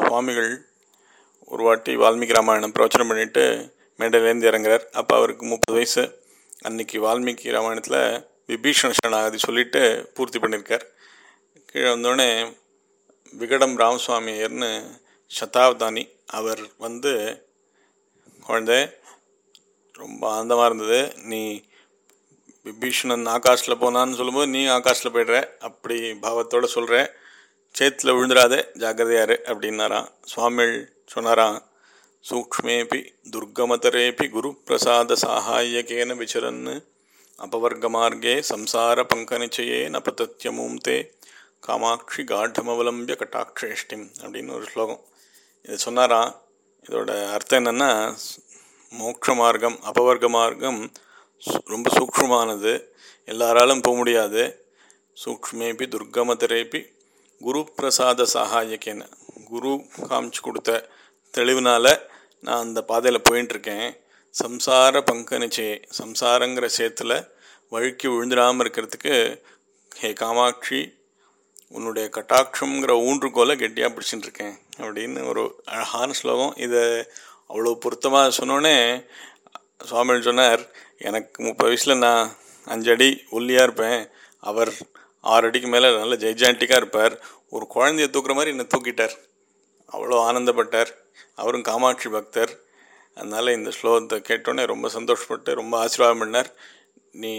சுவாமிகள் ஒரு வாட்டி வால்மீகி ராமாயணம் பிரவச்சனம் பண்ணிட்டு மேடையிலேருந்து இறங்குறார் அப்போ அவருக்கு முப்பது வயசு அன்னைக்கு வால்மீகி ராமாயணத்தில் விபீஷண சரணாகதி சொல்லிட்டு பூர்த்தி பண்ணியிருக்கார் கீழே வந்தோடனே விகடம் ராமசுவாமியர்னு சதாவதானி அவர் வந்து குழந்தை ரொம்ப ஆனந்தமாக இருந்தது நீ விபீஷணன் ஆகாஷில் போனான்னு சொல்லும்போது நீ ஆகாஷில் போய்டுற அப்படி பாவத்தோட சொல்கிற சேத்துல விழுந்துடாதே ஜாக்கிரதையாரு அப்படின்னாராம் சுவாமிகள் சொன்னாராம் சூக்ஷ்மேபி துர்கமதரேபி குரு பிரசாத சாகாயகேன விசரன்னு அபவர்க்கமார்கே சம்சார பங்கநிச்சயே நபதத்யமும் தே காமாட்சி காட்டமவலம்பிய கட்டாட்சேஷ்டிம் அப்படின்னு ஒரு ஸ்லோகம் இது சொன்னாராம் இதோட அர்த்தம் என்னென்னா மோட்ச மார்க்கம் அபவர்க்க மார்க்கம் சு- ரொம்ப சூக்ஷ்மமானது எல்லாராலும் போக முடியாது சூக்ஷ்மேபி துர்கமதரேபி குரு பிரசாத சகாயக்கேன குரு காமிச்சு கொடுத்த தெளிவுனால நான் அந்த பாதையில் போயின்னு இருக்கேன் சம்சார பங்க நிச்சயே சம்சாரங்கிற சேத்துல வழுக்கி விழுந்துடாமல் இருக்கிறதுக்கு ஹே காமாட்சி உன்னுடைய கட்டாட்சம்ங்கிற ஊன்றுகோலை கெட்டியாக பிடிச்சிட்டு இருக்கேன் அப்படின்னு ஒரு அழகான ஸ்லோகம் இதை அவ்வளோ பொருத்தமாக சொன்னோடனே சுவாமிகள் சொன்னார் எனக்கு முப்பது வயசில் நான் அஞ்சு அடி ஒல்லியாக இருப்பேன் அவர் ஆறு அடிக்கு மேலே நல்ல ஜெய்ஜாண்டிக்காக இருப்பார் ஒரு குழந்தைய தூக்குற மாதிரி என்னை தூக்கிட்டார் அவ்வளோ ஆனந்தப்பட்டார் அவரும் காமாட்சி பக்தர் அதனால் இந்த ஸ்லோகத்தை கேட்டோன்னே ரொம்ப சந்தோஷப்பட்டு ரொம்ப ஆசீர்வாதம் பண்ணார் நீ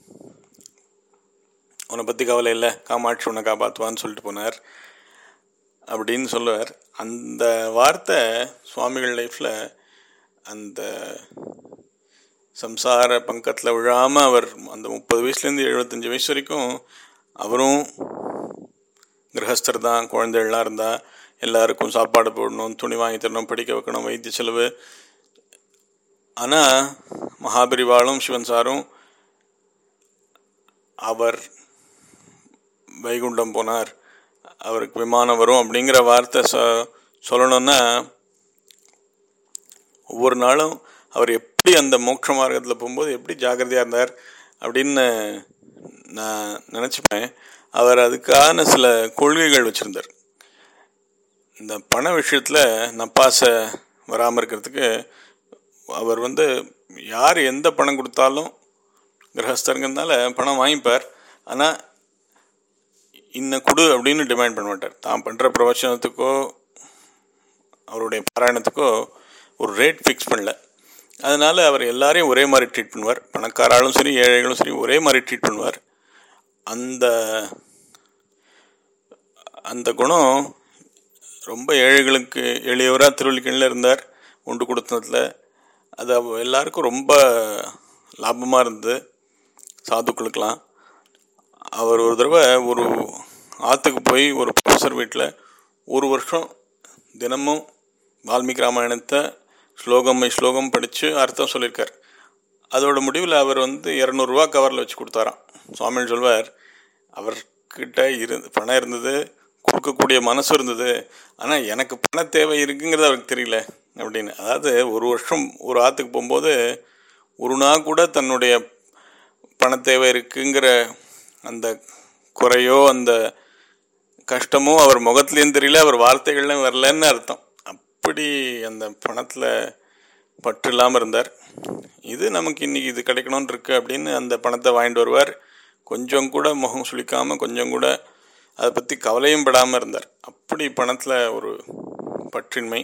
உன்னை பற்றி கவலை இல்லை காமாட்சி உன்னை காப்பாற்றுவான்னு சொல்லிட்டு போனார் அப்படின்னு சொல்லுவார் அந்த வார்த்தை சுவாமிகள் லைஃப்பில் அந்த சம்சார பங்கத்தில் விழாமல் அவர் அந்த முப்பது வயசுலேருந்து எழுபத்தஞ்சி வயசு வரைக்கும் அவரும் கிரகஸ்தர் தான் குழந்தைகள்லாம் இருந்தால் எல்லாருக்கும் சாப்பாடு போடணும் துணி வாங்கி தரணும் படிக்க வைக்கணும் வைத்திய செலவு ஆனால் மகாபரிவாளும் சிவன் சாரும் அவர் வைகுண்டம் போனார் அவருக்கு விமானம் வரும் அப்படிங்கிற வார்த்தை சொ சொல்லணும்னா ஒவ்வொரு நாளும் அவர் எப்படி அந்த மோட்ச மார்க்கத்தில் போகும்போது எப்படி ஜாக்கிரதையாக இருந்தார் அப்படின்னு நான் நினச்சிப்பேன் அவர் அதுக்கான சில கொள்கைகள் வச்சுருந்தார் இந்த பண விஷயத்தில் நப்பாசை வராமல் இருக்கிறதுக்கு அவர் வந்து யார் எந்த பணம் கொடுத்தாலும் கிரகஸ்தருங்கிறதுனால பணம் வாங்கிப்பார் ஆனால் இன்ன கொடு அப்படின்னு டிமாண்ட் பண்ண மாட்டார் தான் பண்ணுற பிரவச்சனத்துக்கோ அவருடைய பாராயணத்துக்கோ ஒரு ரேட் ஃபிக்ஸ் பண்ணல அதனால் அவர் எல்லாரையும் ஒரே மாதிரி ட்ரீட் பண்ணுவார் பணக்காராலும் சரி ஏழைகளும் சரி ஒரே மாதிரி ட்ரீட் பண்ணுவார் அந்த அந்த குணம் ரொம்ப ஏழைகளுக்கு எளியவராக திருவள்ளிக்கணில் இருந்தார் உண்டு கொடுத்ததில் அது அவ- எல்லாருக்கும் ரொம்ப லாபமாக இருந்தது சாதுக்களுக்கெல்லாம் அவர் ஒரு தடவை ஒரு ஆற்றுக்கு போய் ஒரு ப்ரொஃபஸர் வீட்டில் ஒரு வருஷம் தினமும் வால்மீகி ராமாயணத்தை ஸ்லோகம் பை ஸ்லோகம் படித்து அர்த்தம் சொல்லியிருக்கார் அதோட முடிவில் அவர் வந்து இரநூறுவா கவரில் வச்சு கொடுத்தாராம் சுவாமிகள் சொல்வார் அவர்கிட்ட இரு பணம் இருந்தது கொடுக்கக்கூடிய மனசு இருந்தது ஆனால் எனக்கு பண தேவை இருக்குங்கிறது அவருக்கு தெரியல அப்படின்னு அதாவது ஒரு வருஷம் ஒரு ஆற்றுக்கு போகும்போது ஒரு நாள் கூட தன்னுடைய பண தேவை இருக்குங்கிற அந்த குறையோ அந்த கஷ்டமோ அவர் முகத்துலேயும் தெரியல அவர் வார்த்தைகள்லையும் வரலன்னு அர்த்தம் அப்படி அந்த பணத்தில் பற்று இல்லாமல் இருந்தார் இது நமக்கு இன்னைக்கு இது கிடைக்கணும்னு இருக்கு அப்படின்னு அந்த பணத்தை வாங்கிட்டு வருவார் கொஞ்சம் கூட முகம் சுளிக்காமல் கொஞ்சம் கூட அதை பற்றி கவலையும் படாமல் இருந்தார் அப்படி பணத்தில் ஒரு பற்றின்மை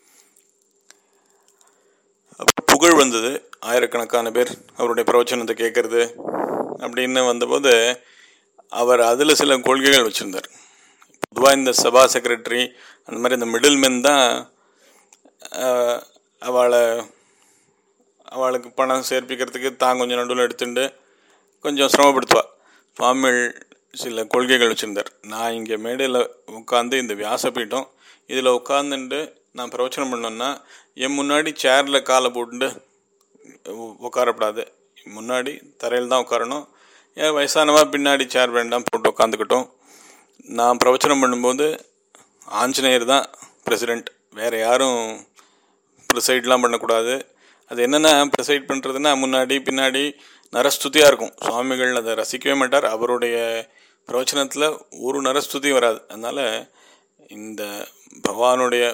அப்ப புகழ் வந்தது ஆயிரக்கணக்கான பேர் அவருடைய பிரவச்சனத்தை கேட்கறது அப்படின்னு வந்தபோது அவர் அதில் சில கொள்கைகள் வச்சுருந்தார் பொதுவாக இந்த சபா செக்ரட்டரி அந்த மாதிரி இந்த மிடில் மென் தான் ஆஹ், அவளை அவளுக்கு பணம் சேர்ப்பிக்கிறதுக்கு தான் கொஞ்சம் நடுவில் எடுத்துட்டு கொஞ்சம் சிரமப்படுத்துவா சுவாமிகள் சில கொள்கைகள் வச்சுருந்தார் நான் இங்கே மேடையில் உட்காந்து இந்த வியாசபீடம் இதில் உட்காந்துட்டு நான் பிரவச்சனம் பண்ணேன்னா என் முன்னாடி சேரில் காலை போட்டுட்டு உ- உட்காரப்படாது முன்னாடி தரையில் தான் உட்காரணும் ஏன் வயசானவா பின்னாடி சேர் வேண்டாம் போட்டு உட்காந்துக்கிட்டோம் நான் பிரவச்சனம் பண்ணும்போது ஆஞ்சநேயர் தான் பிரசிடெண்ட் வேறு யாரும் ப்ரிசைட்லாம் பண்ணக்கூடாது அது என்னென்னா ப்ரிசைட் பண்ணுறதுன்னா முன்னாடி பின்னாடி நரஸ்துதியாக இருக்கும் சுவாமிகள் அதை ரசிக்கவே மாட்டார் அவருடைய பிரவச்சனத்தில் ஒரு நரஸ்துதி வராது அதனால் இந்த பகவானுடைய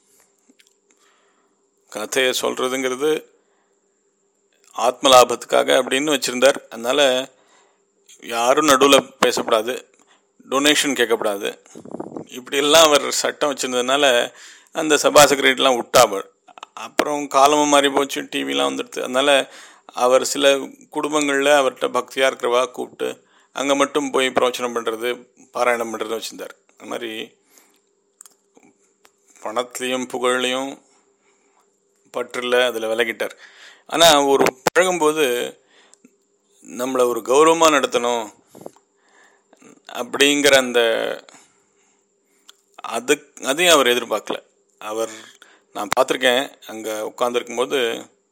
கதையை சொல்கிறதுங்கிறது ஆத்ம லாபத்துக்காக அப்படின்னு வச்சுருந்தார் அதனால் யாரும் நடுவில் பேசக்கூடாது டொனேஷன் கேட்கக்கூடாது இப்படியெல்லாம் அவர் சட்டம் வச்சுருந்ததுனால அந்த சபா செக்ரட்டரிலாம் விட்டா அவர் அப்புறம் காலமும் மாறி போச்சு டிவிலாம் வந்துடுது அதனால் அவர் சில குடும்பங்களில் அவர்கிட்ட பக்தியாக இருக்கிறவா கூப்பிட்டு அங்கே மட்டும் போய் பிரவச்சனம் பண்ணுறது பாராயணம் பண்ணுறது வச்சுருந்தார் அது மாதிரி பணத்துலேயும் புகழ்லையும் பற்றில் அதில் விலகிட்டார் ஆனால் ஒரு பழகும்போது நம்மளை ஒரு கௌரவமாக நடத்தணும் அப்படிங்கிற அந்த அது அதையும் அவர் எதிர்பார்க்கல அவர் நான் பார்த்துருக்கேன் அங்கே உட்காந்துருக்கும்போது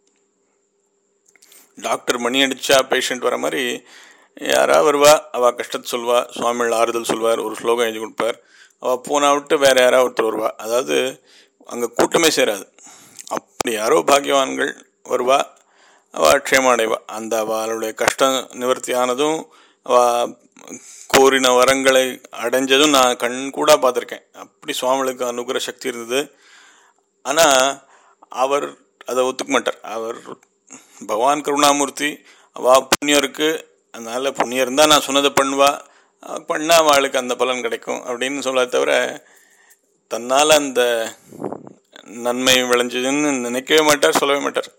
டாக்டர் மணி அடித்தா பேஷண்ட் வர மாதிரி யாரா வருவா அவள் கஷ்டத்தை சொல்வா சுவாமிகள் ஆறுதல் சொல்வார் ஒரு ஸ்லோகம் எழுதி கொடுப்பார் அவள் போனா விட்டு வேறு யாராவது ஒருத்தர் வருவா அதாவது அங்கே கூட்டமே சேராது அப்படி யாரோ பாக்கியவான்கள் வருவா அவள் க்ஷேமம் அடைவா அந்த அவளுடைய கஷ்டம் நிவர்த்தி ஆனதும் அவள் கோரின வரங்களை அடைஞ்சதும் நான் கண் கூட பார்த்துருக்கேன் அப்படி சுவாமிகளுக்கு அனுகிற சக்தி இருந்தது ஆனால் அவர் அதை ஒத்துக்க மாட்டார் அவர் பகவான் கருணாமூர்த்தி அவள் புண்ணியம் இருக்குது அதனால் புண்ணியம் இருந்தால் நான் சொன்னதை பண்ணுவா பண்ணால் அவளுக்கு அந்த பலன் கிடைக்கும் அப்படின்னு சொல்ல தவிர தன்னால் அந்த நன்மை விளைஞ்சதுன்னு நினைக்கவே மாட்டார் சொல்லவே மாட்டார்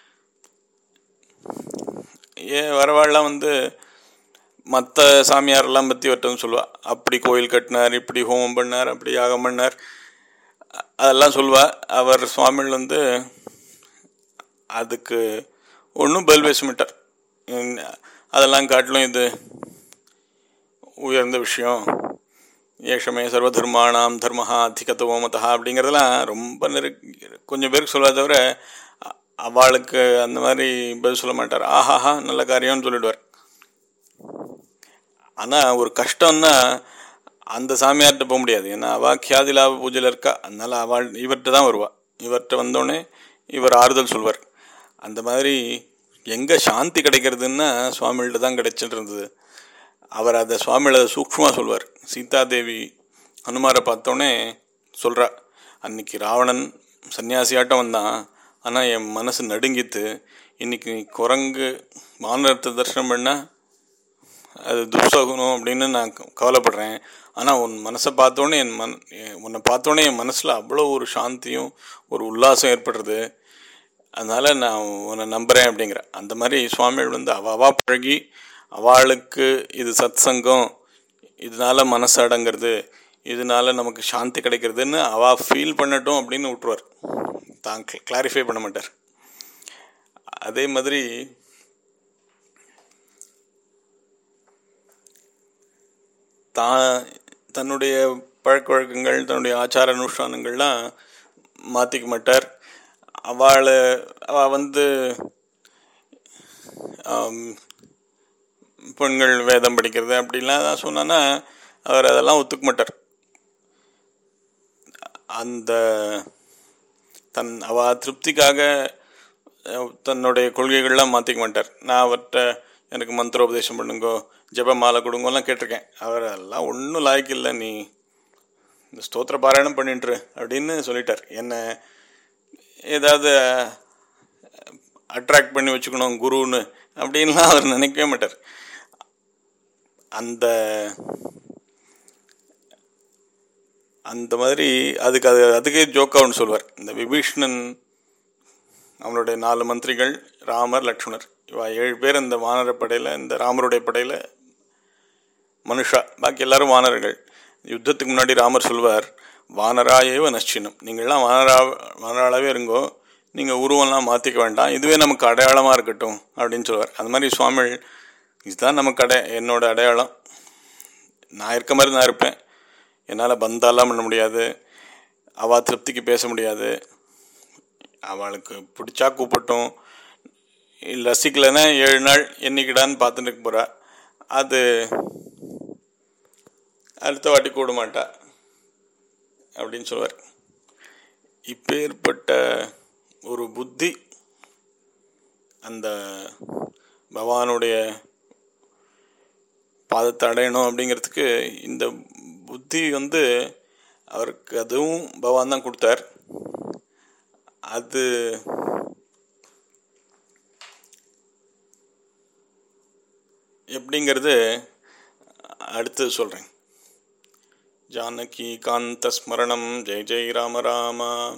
ஏன் வரவாள்லாம் வந்து மற்ற சாமியாரெல்லாம் பற்றி ஒருத்தவங்க சொல்லுவா அப்படி கோயில் கட்டினார் இப்படி ஹோமம் பண்ணார் அப்படி யாகம் பண்ணார் அதெல்லாம் சொல்லுவா அவர் சுவாமிகள் வந்து அதுக்கு ஒன்றும் பதில் பேச மாட்டார் அதெல்லாம் காட்டிலும் இது உயர்ந்த விஷயம் ஏஷமே சர்வதர்மானாம் தர்மஹா அதிகத்துவமதா அப்படிங்கிறதெல்லாம் ரொம்ப நெரு கொஞ்சம் பேருக்கு சொல்லுவா தவிர அவளுக்கு அந்த மாதிரி பதில் சொல்ல மாட்டார் ஆஹாஹா நல்ல காரியம்னு சொல்லிடுவார் ஆனால் ஒரு கஷ்டம்னா அந்த சாமியார்கிட்ட போக முடியாது ஏன்னா அவள் கியாதி லாப பூஜையில் இருக்கா அதனால் அவள் இவர்கிட்ட தான் வருவாள் இவர்கிட்ட வந்தோடனே இவர் ஆறுதல் சொல்வார் அந்த மாதிரி எங்கே சாந்தி கிடைக்கிறதுன்னா சுவாமிகிட்ட தான் கிடைச்சிட்டு இருந்தது அவர் அதை சுவாமியில் அதை சூக்ஷமாக சொல்வார் சீதாதேவி ஹனுமாரை பார்த்தோன்னே சொல்கிறா அன்னைக்கு ராவணன் சன்னியாசியாட்டம் வந்தான் ஆனால் என் மனசு நடுங்கித்து இன்னைக்கு குரங்கு வானரத்தை தரிசனம் பண்ணால் அது துர்சகுனம் அப்படின்னு நான் கவலைப்படுறேன் ஆனால் உன் மனசை பார்த்தோன்னே என் மன் உன்னை பார்த்தோன்னே என் மனசில் அவ்வளோ ஒரு சாந்தியும் ஒரு உல்லாசம் ஏற்படுறது அதனால் நான் உன்னை நம்புகிறேன் அப்படிங்கிற அந்த மாதிரி சுவாமிகள் வந்து அவாவா பழகி அவளுக்கு இது சத் சங்கம் இதனால மனசு அடங்கிறது இதனால நமக்கு சாந்தி கிடைக்கிறதுன்னு அவள் ஃபீல் பண்ணட்டும் அப்படின்னு விட்டுருவார் தான் கிளாரிஃபை பண்ண மாட்டார் அதே மாதிரி தான் தன்னுடைய பழக்க வழக்கங்கள் தன்னுடைய ஆச்சார அனுஷ்டானங்கள்லாம் மாற்றிக்க மாட்டார் அவளை அவள் வந்து பெண்கள் வேதம் படிக்கிறது அப்படிலாம் தான் சொன்னான்னா அவர் அதெல்லாம் ஒத்துக்க மாட்டார் அந்த தன் அவ திருப்திக்காக தன்னுடைய கொள்கைகள்லாம் மாற்றிக்க மாட்டார் நான் அவர்கிட்ட எனக்கு மந்திரோபதேசம் பண்ணுங்கோ ஜப மாலை கொடுங்கோலாம் கேட்டிருக்கேன் அவர் அதெல்லாம் ஒன்றும் லாய்க்கில்லை நீ இந்த ஸ்தோத்திர பாராயணம் பண்ணிட்டுரு அப்படின்னு சொல்லிட்டார் என்ன ஏதாவது அட்ராக்ட் பண்ணி வச்சுக்கணும் குருன்னு அப்படின்லாம் அவர் நினைக்கவே மாட்டார் அந்த அந்த மாதிரி அதுக்கு அது அதுக்கே ஜோக்காவுன்னு சொல்வார் இந்த விபீஷ்ணன் அவனுடைய நாலு மந்திரிகள் ராமர் லக்ஷ்மணர் இவா ஏழு பேர் இந்த வானர படையில் இந்த ராமருடைய படையில் மனுஷா பாக்கி எல்லாரும் வானர்கள் யுத்தத்துக்கு முன்னாடி ராமர் சொல்வார் வானராயேவ நச்சினம் நீங்கள்லாம் வானரா வானராளாவே இருங்கோ நீங்கள் உருவம்லாம் மாற்றிக்க வேண்டாம் இதுவே நமக்கு அடையாளமாக இருக்கட்டும் அப்படின்னு சொல்லுவார் அது மாதிரி சுவாமிகள் இதுதான் நமக்கு அடைய என்னோட அடையாளம் நான் இருக்க மாதிரி நான் இருப்பேன் என்னால் பந்தாலாம் பண்ண முடியாது அவள் திருப்திக்கு பேச முடியாது அவளுக்கு பிடிச்சா கூப்பிட்டோம் இல்லை ரசிக்கலைன்னா ஏழு நாள் என்னைக்கிடான்னு பார்த்துட்டு இருக்க போகிறா அது அடுத்த வாட்டி கூட மாட்டா அப்படின்னு சொல்லுவார் இப்பேற்பட்ட ஒரு புத்தி அந்த பகவானுடைய பாதத்தை அடையணும் அப்படிங்கிறதுக்கு இந்த புத்தி வந்து அவருக்கு அதுவும் பகவான் தான் கொடுத்தார் அது எப்படிங்கிறது அடுத்து சொல்கிறேன் ஜானகி காந்த ஸ்மரணம் ஜெய் ஜெய் ராம ராமா